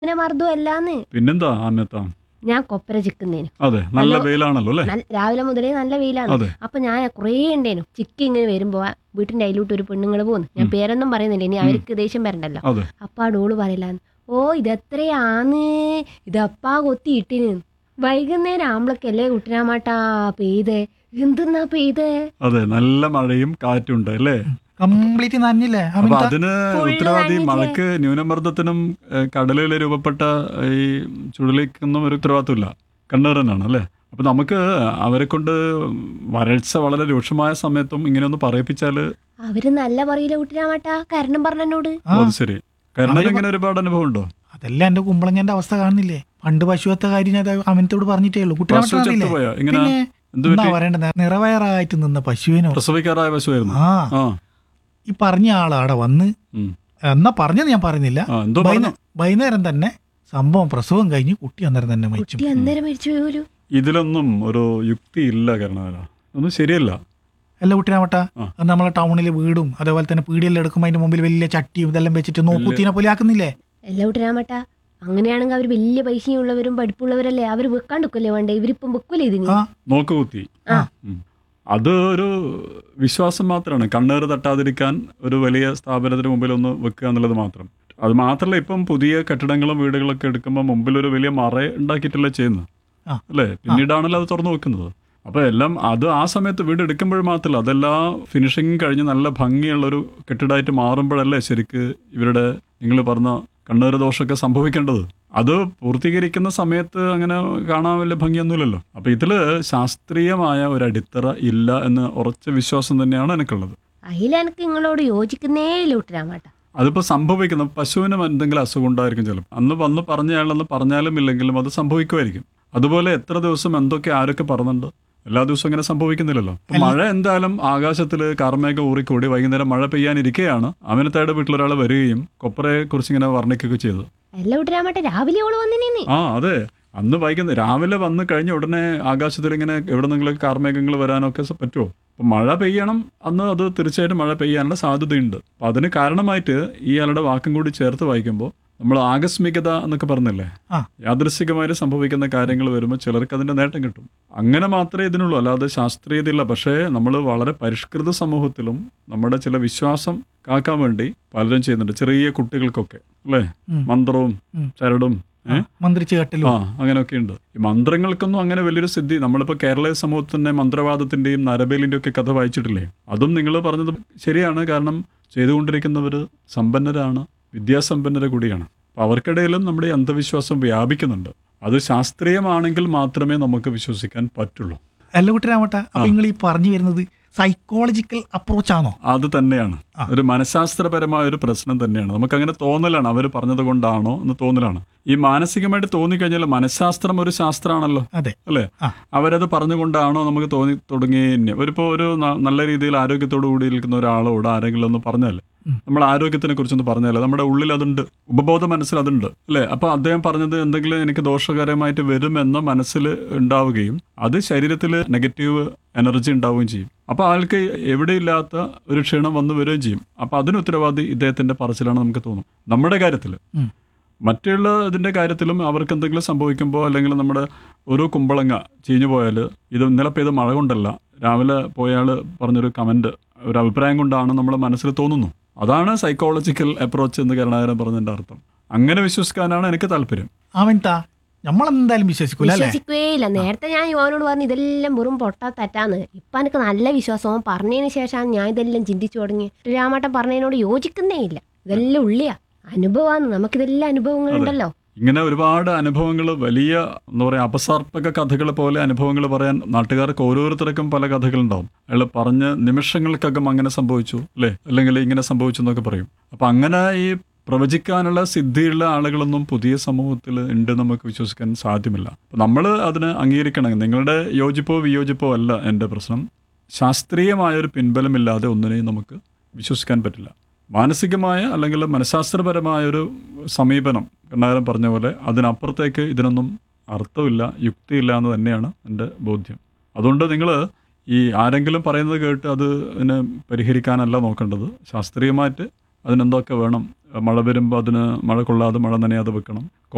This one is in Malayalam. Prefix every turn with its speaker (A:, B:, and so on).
A: അങ്ങനെ മർദ്ദമല്ലാന്ന്
B: പിന്നെന്താ ആനത്താ
A: ഞാൻ കൊപ്പര ചിക്കുന്നേനു
B: അതെ നല്ല
A: നല്ല-
B: വെയിലാണല്ലോ അല്ലേ
A: നല്ല- രാവിലെ മുതലേ നല്ല വെയിലാണ്
B: അതെ
A: അപ്പൊ ഞാൻ കുറേ ഉണ്ടേനു ചിക്കി ഇങ്ങനെ വരുമ്പോ ആ വീട്ടിന്റെ അതിലോട്ട് ഒരു പെണ്ണുങ്ങൾ പോകുന്നു ഞാൻ പേരൊന്നും പറയുന്നില്ല ഇനി അവർക്ക് ദേഷ്യം വരണ്ടല്ലോ
B: അതെ
A: അപ്പൊ ആ ഡോള് പറയില്ലാന്ന് ഓ ഇതെത്രയാന്ന് ഇതപ്പാ കൊത്തി ഇട്ടിന് വൈകുന്നേരം ആമ്പളക്കല്ലേ കുട്ടനാമാട്ടാ പെയ്തേ എന്തെന്നാ പെയ്തേ
B: അതെ നല്ല മഴയും കാറ്റുണ്ട് അല്ലേ
C: കംപ്ലീറ്റ് നനഞ്ഞില്ലേ
B: അപ്പൊ
C: അമിത
B: അതിന്
A: ഫുള്ള്
B: ഉത്തരവാദി
A: നനഞ്ഞില്ലേ?
B: മഴക്ക് ന്യൂനമർദ്ദത്തിനും ഏഹ്, കടലിൽ രൂപപ്പെട്ട ഈ ചുഴലിക്കൊന്നും ഒരു ഉത്തരവാദിത്വമില്ല കണ്ണേറനാണ് അല്ലേ അപ്പൊ നമുക്ക് അവരെ കൊണ്ട് വരൾച്ച വളരെ രൂക്ഷമായ സമയത്തും ഇങ്ങനെ ഒന്ന് പറയിപ്പിച്ചാല്
A: അവര് നല്ല പറയില്ല കുട്ടനാമാട്ടാ കാരണം പറഞ്ഞോട്
C: ആ
B: അത് ശരി കരുണന്
C: അവര്
B: ഇങ്ങനെ ഒരുപാട് അനുഭവം ഉണ്ടോ
C: അതെല്ലാം എന്റെ കുമ്പളങ്ങന്റെ അവസ്ഥ കാണുന്നില്ലേ പണ്ട് പശുവത്തെ കാര്യം ഞാൻ അമിനത്തോട് പറഞ്ഞിട്ടേ ഉള്ളൂ
B: പശു
C: കുട്ടികളെ
B: ചത്തുപോയോ ഇങ്ങനെ
C: പിന്നെ
B: എന്ത്
C: എന്താ
B: പറ്റി
C: പറയണ്ട നിറവയറായിട്ട് നിന്ന പശുവിനോ
B: പ്രസവിക്കാറായ പശുവായിരുന്നു
C: ആ
B: ആ
C: ഈ പറഞ്ഞ ആൾ അവിടെ വന്ന്
B: ഉം.
C: എന്നാ പറഞ്ഞത് ഞാൻ പറയുന്നില്ല
B: ആ എന്തോ പറഞ്ഞു
C: വൈകുന്നേ- വൈകുന്നേരം തന്നെ സംഭവം പ്രസവം കഴിഞ്ഞ് കുട്ടി അന്നേരം തന്നെ മരിച്ചു
A: കുട്ടി അന്നേരം മരിച്ചു പോലും
B: ഇതിലൊന്നും ഒരു യുക്തി ഇല്ല കരുണാകര ഒന്നും ശരിയല്ല
C: അല്ല കുട്ടിനാവട്ട
B: ആ.
C: അത് നമ്മളെ ടൗണിലെ വീടും അതേപോലെ തന്നെ പീടിയെല്ലാം എടുക്കുമ്പോൾ അതിന്റെ മുമ്പിൽ വലിയ ചട്ടിയും ഇതെല്ലാം വെച്ചിട്ട് നോക്കൂത്തിനെ പോലെ ആക്കുന്നില്ലേ
A: എല്ലാ കുട്ടനാമാട്ടാ അങ്ങനെയാണെങ്കിൽ അവർ വലിയ പൈസയും ഉള്ളവരും പഠിപ്പുള്ളവരല്ലേ അവർ വെക്കാണ്ടിരിക്കല്ലേ വേണ്ടേ ഇവരിപ്പം വെക്കൂലേ ഇതിന്
C: ആ
B: നോക്ക് കുത്തി
A: ആ.
B: ഉം. അത് ഒരു വിശ്വാസം മാത്രമാണ് കണ്ണേറ് തട്ടാതിരിക്കാൻ ഒരു വലിയ സ്ഥാപനത്തിന് മുമ്പിൽ ഒന്ന് വെക്കുക എന്നുള്ളത് മാത്രം അത് മാത്രമല്ല ഇപ്പം പുതിയ കെട്ടിടങ്ങളും വീടുകളൊക്കെ എടുക്കുമ്പോൾ മുമ്പിൽ ഒരു വലിയ മറ ഉണ്ടാക്കിയിട്ടല്ലേ ചെയ്യുന്നത്
C: ആ.
B: അല്ലേ പിന്നീടാണല്ലോ അത് തുറന്നു വെക്കുന്നത് അപ്പൊ എല്ലാം അത് ആ സമയത്ത് വീട് എടുക്കുമ്പോൾ മാത്രമല്ല അതെല്ലാം ഫിനിഷിങ് കഴിഞ്ഞ് നല്ല ഭംഗിയുള്ളൊരു കെട്ടിടമായിട്ട് മാറുമ്പോഴല്ലേ ശരിക്ക് ഇവരുടെ നിങ്ങൾ പറഞ്ഞ കണ്ണേറ് ദോഷമൊക്കെ സംഭവിക്കേണ്ടത് അത് പൂർത്തീകരിക്കുന്ന സമയത്ത് അങ്ങനെ കാണാൻ വലിയ ഭംഗിയൊന്നുമില്ലല്ലോ അപ്പൊ ഇതില് ശാസ്ത്രീയമായ ഒരു അടിത്തറ ഇല്ല എന്ന് ഉറച്ച വിശ്വാസം തന്നെയാണ് എനിക്കുള്ളത്
A: അതിലെനക്ക് നിങ്ങളോട് യോജിക്കുന്നേ ഇല്ല കുട്ടനാമാട്ടാ
B: അതിപ്പോ സംഭവിക്കുന്ന പശുവിന് എന്തെങ്കിലും അസുഖം ഉണ്ടായിരിക്കും ചിലപ്പോൾ അന്ന് വന്ന് പറഞ്ഞയാളെന്ന് പറഞ്ഞാലും ഇല്ലെങ്കിലും അത് സംഭവിക്കുമായിരിക്കും അതുപോലെ എത്ര ദിവസം എന്തൊക്കെ ആരൊക്കെ പറഞ്ഞിട്ടുണ്ട് എല്ലാ ദിവസവും ഇങ്ങനെ സംഭവിക്കുന്നില്ലല്ലോ ഇപ്പൊ മഴ എന്തായാലും ആകാശത്തിൽ കാർമേഘ ഊറിക്കൂടി വൈകുന്നേരം മഴ പെയ്യാനിരിക്കെയാണ് അമിനത്തയുടെ വീട്ടിലൊരാൾ വരികയും കൊപ്പറയെ കുറിച്ച് ഇങ്ങനെ വർണ്ണിക്കുകയൊക്കെ ചെയ്തു
A: എല്ലാ കുട്ടനാമാട്ട രാവിലെ ഓള് വന്നിനേന്ന്
B: ആ അതെ അന്ന് വൈകുന്നേരം രാവിലെ വന്ന് കഴിഞ്ഞ ഉടനെ ആകാശത്തിൽ ഇങ്ങനെ എവിടെ നിന്നെങ്കിലും കാർമേഘങ്ങൾ വരാനൊക്കെ സ- പറ്റുമോ അപ്പം മഴ പെയ്യണം അന്ന് അത് തീർച്ചയായിട്ടും മഴ പെയ്യാനുള്ള സാധ്യതയുണ്ട് അപ്പം അതിന് കാരണമായിട്ട് ഈ ആളുടെ വാക്കും കൂടി ചേർത്ത് വായിക്കുമ്പോൾ നമ്മൾ ആകസ്മികത എന്നൊക്കെ പറഞ്ഞില്ലേ
C: ആ.
B: യാദൃശികമായിട്ട് സംഭവിക്കുന്ന കാര്യങ്ങൾ വരുമ്പോൾ ചിലർക്ക് അതിന്റെ നേട്ടം കിട്ടും അങ്ങനെ മാത്രമേ ഇതിനുള്ളൂ അല്ലാതെ ശാസ്ത്രീയതയില്ല പക്ഷേ നമ്മൾ വളരെ പരിഷ്കൃത സമൂഹത്തിലും നമ്മുടെ ചില വിശ്വാസം കാക്കാൻ വേണ്ടി പലരും ചെയ്യുന്നുണ്ട് ചെറിയ കുട്ടികൾക്കൊക്കെ അല്ലേ
C: ഉം.
B: മന്ത്രവും
C: ഉം.
B: ചരടും ഏ?
C: മന്ത്രിച്ച് കെട്ടലും
B: ആ അങ്ങനെയൊക്കെ ഉണ്ട് ഈ മന്ത്രങ്ങൾക്കൊന്നും അങ്ങനെ വലിയൊരു സിദ്ധി നമ്മളിപ്പോൾ കേരളീയ സമൂഹത്തിന്റെ മന്ത്രവാദത്തിന്റെയും നരബേലിന്റെ ഒക്കെ കഥ വായിച്ചിട്ടില്ലേ അതും നിങ്ങൾ പറഞ്ഞത് ശരിയാണ് കാരണം ചെയ്തുകൊണ്ടിരിക്കുന്നവർ സമ്പന്നരാണ് വിദ്യാസമ്പന്നര കൂടിയാണ് അപ്പോൾ അവർക്കിടയിലും നമ്മുടെ ഈ അന്ധവിശ്വാസം വ്യാപിക്കുന്നുണ്ട് അത് ശാസ്ത്രീയമാണെങ്കിൽ മാത്രമേ നമുക്ക് വിശ്വസിക്കാൻ പറ്റുള്ളൂ
C: അല്ല കുട്ടിനാവട്ട അപ്പൊ നിങ്ങൾ ഈ പറഞ്ഞു വരുന്നത് സൈക്കോളജിക്കൽ അപ്രോച്ച് ആണോ
B: അത് തന്നെയാണ്
C: ആ.
B: ഒരു മനഃശാസ്ത്രപരമായ ഒരു പ്രശ്നം തന്നെയാണ് നമുക്ക് അങ്ങനെ തോന്നലാണ് അവർ പറഞ്ഞത് കൊണ്ടാണോ എന്ന് തോന്നലാണ് ഈ മാനസികമായിട്ട് തോന്നിക്കഴിഞ്ഞാൽ മനഃശാസ്ത്രം ഒരു ശാസ്ത്രമാണല്ലോ
C: അതെ
B: അല്ലേ
C: ആ.
B: അവരത് പറഞ്ഞുകൊണ്ടാണോ നമുക്ക് തോന്നി തുടങ്ങി ഒരിപ്പോ ഒരു ന- നല്ല രീതിയിൽ ആരോഗ്യത്തോടു കൂടി ഇരിക്കുന്ന ഒരാളോട് ആരെങ്കിലും ഒന്ന് പറഞ്ഞാൽ
C: ഉം.
B: നമ്മൾ ആരോഗ്യത്തിനെ കുറിച്ചൊന്ന് പറഞ്ഞാൽ നമ്മുടെ ഉള്ളിൽ അതുണ്ട് ഉപബോധ മനസ്സിൽ അതുണ്ട് അല്ലേ അപ്പൊ അദ്ദേഹം പറഞ്ഞത് എന്തെങ്കിലും എനിക്ക് ദോഷകരമായിട്ട് വരുമെന്ന മനസ്സിൽ ഉണ്ടാവുകയും അത് ശരീരത്തിൽ നെഗറ്റീവ് എനർജി ഉണ്ടാവുകയും ചെയ്യും അപ്പൊ ആൾക്ക് എവിടെയില്ലാത്ത ഒരു ക്ഷീണം വന്നു വരികയും ചെയ്യും അപ്പൊ അതിന് ഉത്തരവാദി ഇദ്ദേഹത്തിന്റെ പറച്ചിലാണ് നമുക്ക് തോന്നും നമ്മുടെ കാര്യത്തിൽ
C: ഉം.
B: മറ്റുള്ള ഇതിന്റെ കാര്യത്തിലും അവർക്ക് എന്തെങ്കിലും സംഭവിക്കുമ്പോൾ അല്ലെങ്കിൽ നമ്മുടെ ഒരു കുമ്പളങ്ങ ചീഞ്ഞു പോയാൽ ഇത് ഇന്നലെ പെയ്ത മഴ കൊണ്ടല്ല രാവിലെ പോയാൽ പറഞ്ഞൊരു കമന്റ് ഒരു അഭിപ്രായം കൊണ്ടാണ് നമ്മുടെ മനസ്സിൽ തോന്നുന്നു അതാണ് സൈക്കോളജിക്കൽ അപ്രോച്ച് എന്ന് കരുണാകരൻ പറഞ്ഞതിന്റെ അർത്ഥം അങ്ങനെ വിശ്വസിക്കാനാണ് എനിക്ക് താല്പര്യം
C: അവൻതാ നമ്മളെന്തായാലും വിശ്വസിക്കൂല അല്ലേ
A: വിശ്വസിക്കുകയേ ഇല്ല നേരത്തെ ഞാൻ യുവാനോട് പറഞ്ഞു ഇതെല്ലാം വെറും പൊട്ടാ തെറ്റാന്ന് ഇപ്പൊ എനിക്ക് നല്ല വിശ്വാസം അവൻ പറഞ്ഞതിന് ശേഷമാണ് ഞാൻ ഇതെല്ലാം ചിന്തിച്ചു തുടങ്ങി രാമാട്ടൻ പറഞ്ഞതിനോട് യോജിക്കുന്നേ ഇല്ല ഇതെല്ലാം ഉള്ളിയാ അനുഭവമാണ് നമുക്കിതെല്ലാം അനുഭവങ്ങളുണ്ടല്ലോ
B: ഇങ്ങനെ ഒരുപാട് അനുഭവങ്ങൾ വലിയ എന്താ പറയുക അപസർപ്പക കഥകൾ പോലെ അനുഭവങ്ങൾ പറയാൻ നാട്ടുകാർക്ക് ഓരോരുത്തർക്കും പല കഥകളുണ്ടാവും അയാൾ പറഞ്ഞ് നിമിഷങ്ങൾക്കകം അങ്ങനെ സംഭവിച്ചു അല്ലേ അല്ലെങ്കിൽ ഇങ്ങനെ സംഭവിച്ചു എന്നൊക്കെ പറയും അപ്പൊ അങ്ങനെ ഈ പ്രവചിക്കാനുള്ള സിദ്ധിയുള്ള ആളുകളൊന്നും പുതിയ സമൂഹത്തിൽ ഉണ്ട് നമുക്ക് വിശ്വസിക്കാൻ സാധ്യമല്ല നമ്മൾ അതിന് അംഗീകരിക്കണം നിങ്ങളുടെ യോജിപ്പോ വിയോജിപ്പോ അല്ല എൻ്റെ പ്രശ്നം ശാസ്ത്രീയമായ ഒരു പിൻബലമില്ലാതെ ഒന്നിനെയും നമുക്ക് വിശ്വസിക്കാൻ പറ്റില്ല മാനസികമായ അല്ലെങ്കിൽ മനഃശാസ്ത്രപരമായ ഒരു സമീപനം കണ്ണാരം പറഞ്ഞ പോലെ അതിനപ്പുറത്തേക്ക് ഇതിനൊന്നും അർത്ഥമില്ല യുക്തിയില്ല എന്ന് തന്നെയാണ് എൻ്റെ ബോധ്യം അതുകൊണ്ട് നിങ്ങൾ ഈ ആരെങ്കിലും പറയുന്നത് കേട്ട് അത് അതിനെ പരിഹരിക്കാനല്ല നോക്കേണ്ടത് ശാസ്ത്രീയമായിട്ട് അതിനെന്തൊക്കെ വേണം മഴ വരുമ്പോൾ അതിന് മഴ കൊള്ളാതെ മഴ നനയാതെ വെക്കണം